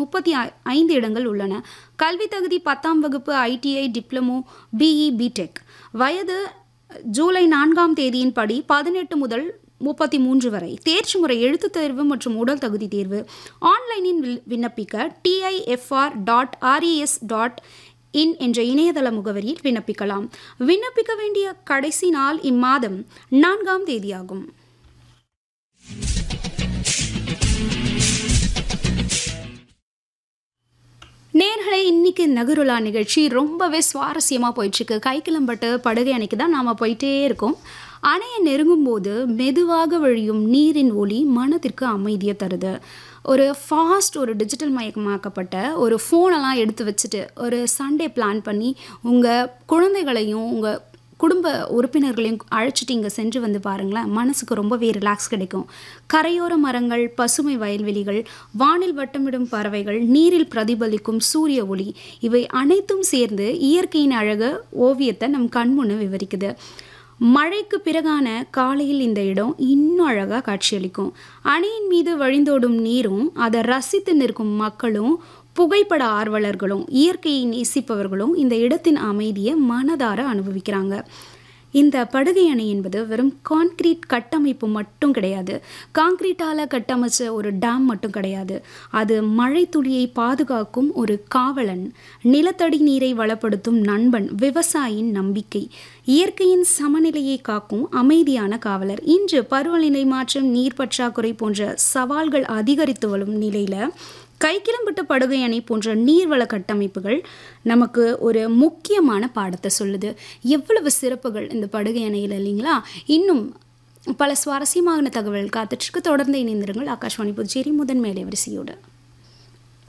முப்பத்தி ஐந்து இடங்கள் உள்ளன கல்வி தகுதி பத்தாம் வகுப்பு ஐடிஐ டிப்ளமோ பிஇ பிடெக் வயது ஜூலை நான்காம் தேதியின்படி பதினெட்டு முதல் முப்பத்தி மூன்று வரை தேர்ச்சி முறை எழுத்துத் தேர்வு மற்றும் உடல் தகுதி தேர்வு ஆன்லைனில் வில்- விண்ணப்பிக்க DIFR dot RES dot in என்ற இணையதள முகவரியில் விண்ணப்பிக்கலாம் விண்ணப்பிக்க வேண்டிய கடைசி நாள் இம்மாதம் நான்காம் தேதியாகும் நேர்களை இன்னைக்கு நகருலா நிகழ்ச்சி ரொம்பவே சுவாரஸ்யமாக போயிட்டுருக்கு கைக்கிளம்பட்டு படுகை அணைக்கு தான் நாம் போயிட்டே இருக்கோம் அணையை நெருங்கும் போது மெதுவாக வழியும் நீரின் ஒளி மனதிற்கு அமைதியை தருது ஒரு ஃபாஸ்ட் ஒரு டிஜிட்டல் மயக்கமாக்கப்பட்ட ஒரு ஃபோனெல்லாம் எடுத்து வச்சுட்டு ஒரு சண்டே பிளான் பண்ணி உங்கள் குழந்தைகளையும் உங்கள் குடும்ப உறுப்பினர்களையும் அழைச்சிட்டு இங்கே சென்று வந்து பாருங்களேன் மனசுக்கு ரொம்பவே ரிலாக்ஸ் கிடைக்கும் கரையோர மரங்கள் பசுமை வயல்வெளிகள் வானில் வட்டமிடும் பறவைகள் நீரில் பிரதிபலிக்கும் சூரிய ஒளி இவை அனைத்தும் சேர்ந்து இயற்கையின் அழகு ஓவியத்தை நம் கண்முன்னு விவரிக்குது மழைக்கு பிறகான காலையில் இந்த இடம் இன்னும் அழகாக காட்சியளிக்கும் அணையின் மீது வழிந்தோடும் நீரும் அதை ரசித்து நிற்கும் மக்களும் புகைப்பட ஆர்வலர்களும் இயற்கையை நேசிப்பவர்களும் இந்த இடத்தின் அமைதியை மனதார அனுபவிக்கிறாங்க இந்த படுகை அணை என்பது வெறும் கான்கிரீட் கட்டமைப்பு மட்டும் கிடையாது கான்கிரீட்டால் கட்டமைச்ச ஒரு டேம் மட்டும் கிடையாது அது மழை துளியை பாதுகாக்கும் ஒரு காவலன் நிலத்தடி நீரை வளப்படுத்தும் நண்பன் விவசாயியின் நம்பிக்கை இயற்கையின் சமநிலையை காக்கும் அமைதியான காவலர் இன்று பருவநிலை மாற்றம் நீர் பற்றாக்குறை போன்ற சவால்கள் அதிகரித்து வரும் நிலையில் கைக்கிளம்பட்ட படுகை அணை போன்ற நீர்வள கட்டமைப்புகள் நமக்கு ஒரு முக்கியமான பாடத்தை சொல்லுது எவ்வளவு சிறப்புகள் இந்த படுகை அணையில் இல்லைங்களா இன்னும் பல சுவாரஸ்யமான தகவல் காத்துட்ருக்கு தொடர்ந்து இணைந்திருங்கள் ஆகாஷ்வாணி புதுச்சேரி முதன் மேலே வரிசையோடு